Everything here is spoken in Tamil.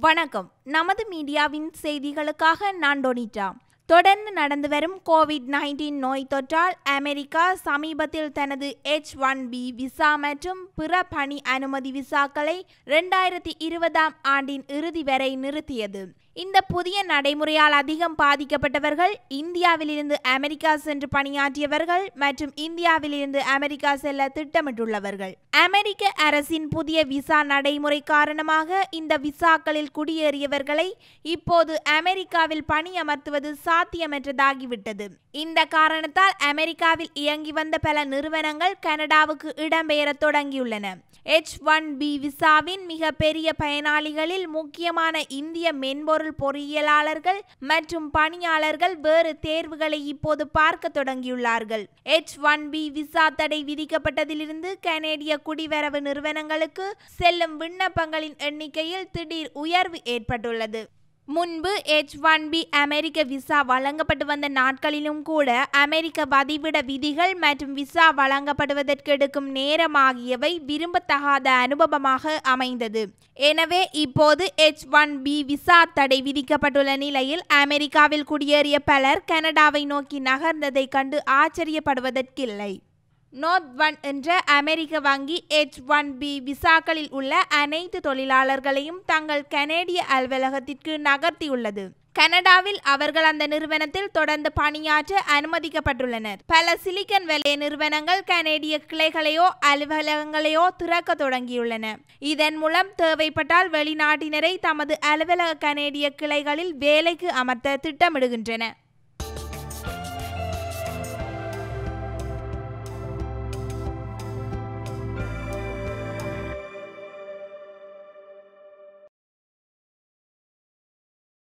வணக்கம் நமது மீடியாவின் செய்திகளுக்காக நான் டொனிட்டா தொடர்ந்து நடந்து வரும் கோவிட் நைன்டீன் நோய் தொற்றால் அமெரிக்கா சமீபத்தில் தனது எச் ஒன் பி விசா மற்றும் பிற பணி அனுமதி விசாக்களை இரண்டாயிரத்தி இருபதாம் ஆண்டின் இறுதி வரை நிறுத்தியது இந்த புதிய நடைமுறையால் அதிகம் பாதிக்கப்பட்டவர்கள் இந்தியாவிலிருந்து அமெரிக்கா சென்று பணியாற்றியவர்கள் மற்றும் இந்தியாவிலிருந்து அமெரிக்கா செல்ல திட்டமிட்டுள்ளவர்கள் அமெரிக்க அரசின் புதிய விசா நடைமுறை காரணமாக இந்த விசாக்களில் குடியேறியவர்களை இப்போது அமெரிக்காவில் பணியமர்த்துவது சாத்தியமற்றதாகிவிட்டது இந்த காரணத்தால் அமெரிக்காவில் இயங்கி வந்த பல நிறுவனங்கள் கனடாவுக்கு இடம்பெயர தொடங்கியுள்ளன எச் ஒன் பி விசாவின் மிக பெரிய பயனாளிகளில் முக்கியமான இந்திய மென்பொருள் பொறியியலாளர்கள் மற்றும் பணியாளர்கள் வேறு தேர்வுகளை இப்போது பார்க்க தொடங்கியுள்ளார்கள் எச் ஒன் பி விசா தடை விதிக்கப்பட்டதிலிருந்து கனேடிய குடிவரவு நிறுவனங்களுக்கு செல்லும் விண்ணப்பங்களின் எண்ணிக்கையில் திடீர் உயர்வு ஏற்பட்டுள்ளது முன்பு எச் ஒன் பி அமெரிக்க விசா வழங்கப்பட்டு வந்த நாட்களிலும் கூட அமெரிக்க வதிவிட விதிகள் மற்றும் விசா வழங்கப்படுவதற்கு எடுக்கும் நேரம் ஆகியவை விரும்பத்தகாத அனுபவமாக அமைந்தது எனவே இப்போது எச் ஒன் பி விசா தடை விதிக்கப்பட்டுள்ள நிலையில் அமெரிக்காவில் குடியேறிய பலர் கனடாவை நோக்கி நகர்ந்ததை கண்டு ஆச்சரியப்படுவதற்கில்லை நோர்த் ஒன் என்ற அமெரிக்க வங்கி எச் ஒன் பி விசாக்களில் உள்ள அனைத்து தொழிலாளர்களையும் தங்கள் கனேடிய அலுவலகத்திற்கு நகர்த்தியுள்ளது கனடாவில் அவர்கள் அந்த நிறுவனத்தில் தொடர்ந்து பணியாற்ற அனுமதிக்கப்பட்டுள்ளனர் பல சிலிக்கன் வேலை நிறுவனங்கள் கனேடிய கிளைகளையோ அலுவலகங்களையோ திறக்க தொடங்கியுள்ளன இதன் மூலம் தேவைப்பட்டால் வெளிநாட்டினரை தமது அலுவலக கனேடிய கிளைகளில் வேலைக்கு அமர்த்த திட்டமிடுகின்றன